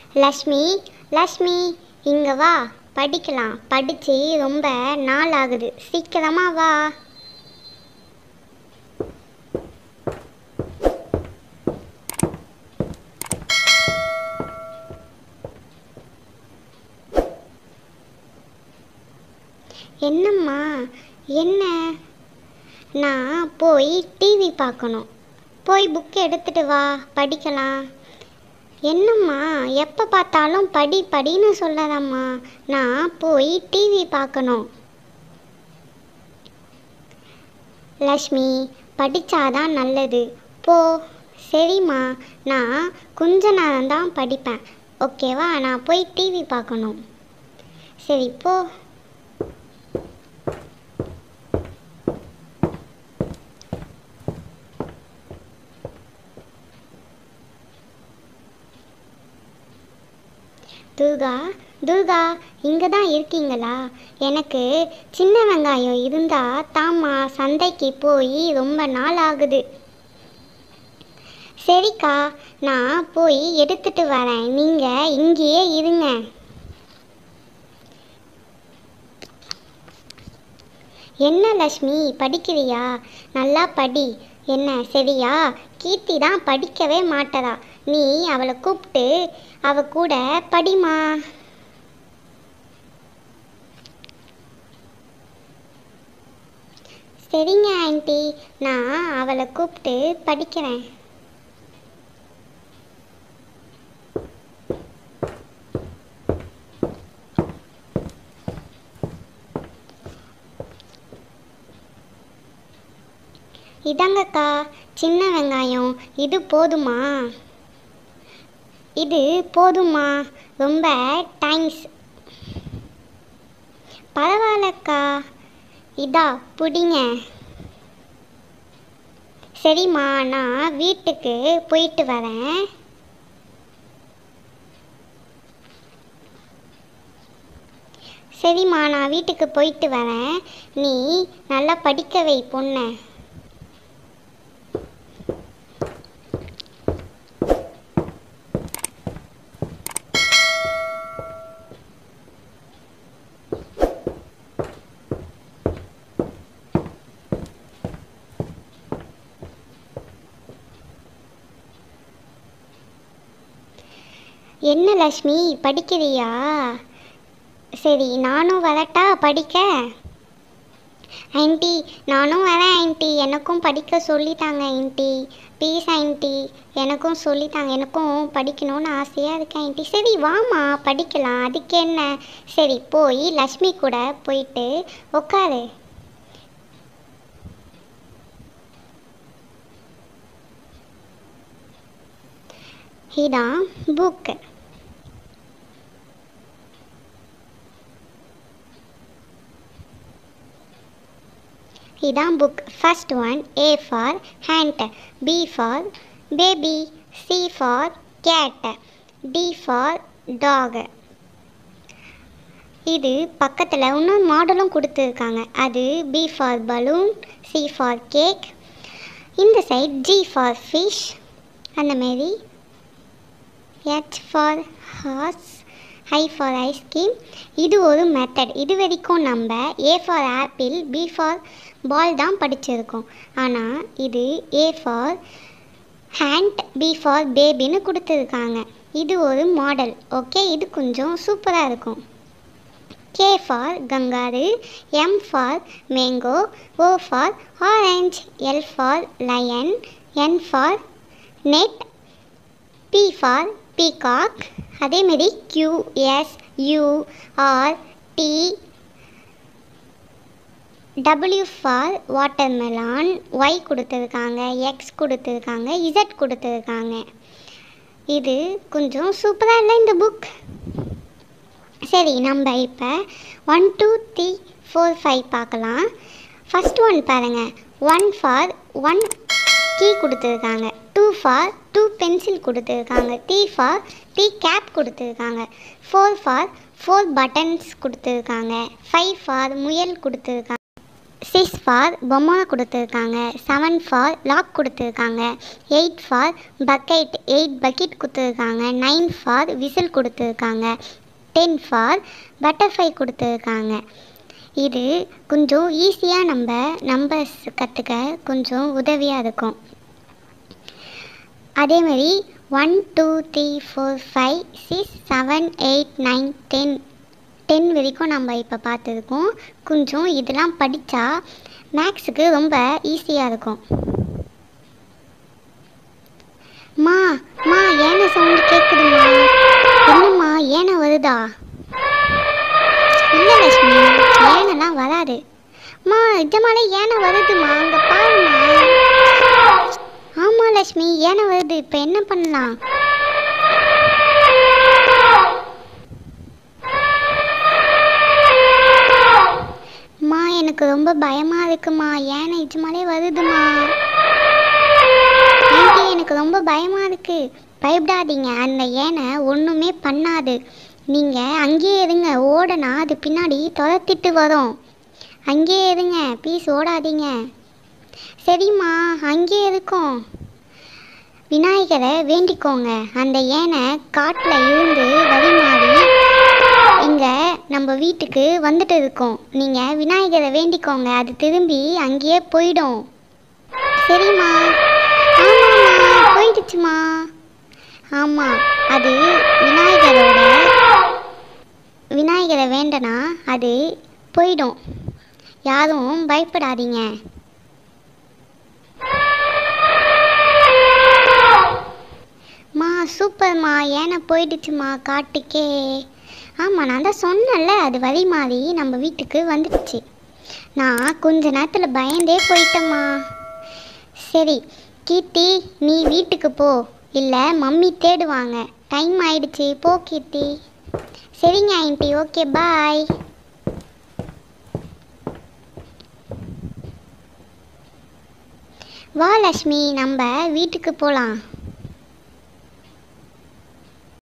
லக்ஷ்மி லக்ஷ்மி இங்கே வா படிக்கலாம் படித்து ரொம்ப நாள் ஆகுது சீக்கிரமா வா என்னம்மா என்ன நான் போய் டிவி பார்க்கணும் போய் புக் எடுத்துட்டு வா படிக்கலாம் என்னம்மா எப்போ பார்த்தாலும் படி படின்னு சொல்லாதம்மா நான் போய் டிவி பார்க்கணும் லக்ஷ்மி படித்தாதான் நல்லது போ சரிம்மா நான் கொஞ்ச நேரம் தான் படிப்பேன் ஓகேவா நான் போய் டிவி பார்க்கணும் சரி போ துர்கா துர்கா இங்கே தான் இருக்கீங்களா எனக்கு சின்ன வெங்காயம் இருந்தால் தாம்மா சந்தைக்கு போய் ரொம்ப நாள் ஆகுது சரிக்கா நான் போய் எடுத்துட்டு வரேன் நீங்கள் இங்கேயே இருங்க என்ன லக்ஷ்மி படிக்கிறியா நல்லா படி என்ன சரியா கீர்த்தி தான் படிக்கவே மாட்டதா நீ அவளை கூப்பிட்டு அவ கூட படிமா சரிங்க ஆண்டி நான் அவளை கூப்பிட்டு படிக்கிறேன் இதாங்கக்கா சின்ன வெங்காயம் இது போதுமா இது போதுமா ரொம்ப தேங்க்ஸ் பரவாயில்லக்கா இதா பிடிங்க சரிம்மா நான் வீட்டுக்கு போயிட்டு வரேன் சரிம்மா நான் வீட்டுக்கு போயிட்டு வரேன் நீ நல்லா படிக்க வை பொண்ணை என்ன லக்ஷ்மி படிக்கிறியா சரி நானும் வரட்டா படிக்க ஆண்டி நானும் வரேன் ஆண்டி எனக்கும் படிக்க சொல்லித்தாங்க ஆண்டி ப்ளீஸ் ஆண்டி எனக்கும் சொல்லித்தாங்க எனக்கும் படிக்கணும்னு ஆசையாக இருக்கேன் ஆண்டி சரி வாமா படிக்கலாம் அதுக்கு என்ன சரி போய் லக்ஷ்மி கூட போயிட்டு உட்காரு இதான் புக்கு இதான் book first one A for hand B for baby C for cat D for dog இது பக்கத்தில் இன்னொரு மாடலும் கொடுத்துருக்காங்க அது B for balloon C for cake இந்த சைட் ஜி ஃபார் ஃபிஷ் அந்த மாரி H for horse I for ice cream இது ஒரு மெத்தட் இது வரைக்கும் நம்ம A for apple B for ball தான் படிச்சிருக்கோம் ஆனால் இது A for hand B for பேபின்னு கொடுத்துருக்காங்க இது ஒரு மாடல் ஓகே இது கொஞ்சம் சூப்பராக இருக்கும் K for kangaroo M for mango O for orange L for lion N for net P for peacock அதேமாரி Q S U R T W for watermelon Y கொடுத்துருக்காங்க எக்ஸ் கொடுத்துருக்காங்க இசட் கொடுத்துருக்காங்க இது கொஞ்சம் சூப்பராக இல்லை இந்த புக் சரி நம்ம இப்போ one two three four five பார்க்கலாம் ஃபஸ்ட் ஒன் பாருங்கள் ஒன் ஃபார் ஒன் கீ கொடுத்துருக்காங்க டூ ஃபார் டூ பென்சில் கொடுத்துருக்காங்க த்ரீ ஃபார் த்ரீ கேப் கொடுத்துருக்காங்க ஃபோர் ஃபார் ஃபோர் பட்டன்ஸ் கொடுத்துருக்காங்க ஃபைவ் ஃபார் முயல் கொடுத்துருக்காங்க சிக்ஸ் ஃபார் பொம்மை கொடுத்துருக்காங்க செவன் ஃபார் லாக் கொடுத்துருக்காங்க eight for bucket eight bucket கொடுத்துருக்காங்க நைன் ஃபார் விசில் கொடுத்துருக்காங்க டென் ஃபார் பட்டர்ஃப்ளை கொடுத்துருக்காங்க இது கொஞ்சம் ஈஸியாக நம்ம நம்பர்ஸ் கற்றுக்க கொஞ்சம் உதவியாக இருக்கும் அதேமாதிரி one two three four five six seven eight nine ten ten வரைக்கும் நம்ம இப்போ பார்த்துருக்கோம் கொஞ்சம் இதெல்லாம் படித்தா மேக்ஸுக்கு ரொம்ப ஈஸியாக இருக்கும் மா மா ஏன சவுண்டு கேட்குதுமா என்னம்மா ஏன வருதா இல்லை லட்சுமி ஏனெல்லாம் வராது மா நிஜமாலே ஏன வருதுமா அங்கே பாருமா ஆமாம் லட்சுமி ஏன வருது இப்போ என்ன பண்ணலாம் அம்மா எனக்கு ரொம்ப பயமா இருக்குமா ஏன் நிஜமாலே வருதுமா ஆண்டி எனக்கு ரொம்ப பயமா இருக்கு பயப்படாதீங்க அந்த ஏனை ஒன்றுமே பண்ணாது நீங்கள் அங்கேயே இருங்க ஓடனா அது பின்னாடி துரத்திட்டு வரும் அங்கேயே இருங்க ப்ளீஸ் ஓடாதீங்க சரிம்மா அங்கேயே இருக்கும் விநாயகரை வேண்டிக்கோங்க அந்த ஏனை காட்டில் இருந்து வழி மாறி இங்கே நம்ம வீட்டுக்கு வந்துட்டு இருக்கோம் நீங்கள் விநாயகரை வேண்டிக்கோங்க அது திரும்பி அங்கேயே போயிடும் சரிம்மா ஆமாம்மா போயிடுச்சுமா ஆமாம் அது விநாயகரோட விநாயகரை வேண்டனா அது போயிடும் யாரும் பயப்படாதீங்க மா சூப்பர்மா ஏன்னா போயிடுச்சுமா காட்டுக்கே ஆமாம் நான் தான் சொன்னேன்ல அது வழி மாறி நம்ம வீட்டுக்கு வந்துடுச்சு நான் கொஞ்ச நேரத்தில் பயந்தே போயிட்டேம்மா சரி கீர்த்தி நீ வீட்டுக்கு போ இல்லை மம்மி தேடுவாங்க டைம் ஆயிடுச்சு போ கீர்த்தி சரிங்க ஆண்டி ஓகே பாய் வா லக்ஷ்மி நம்ம வீட்டுக்கு போகலாம்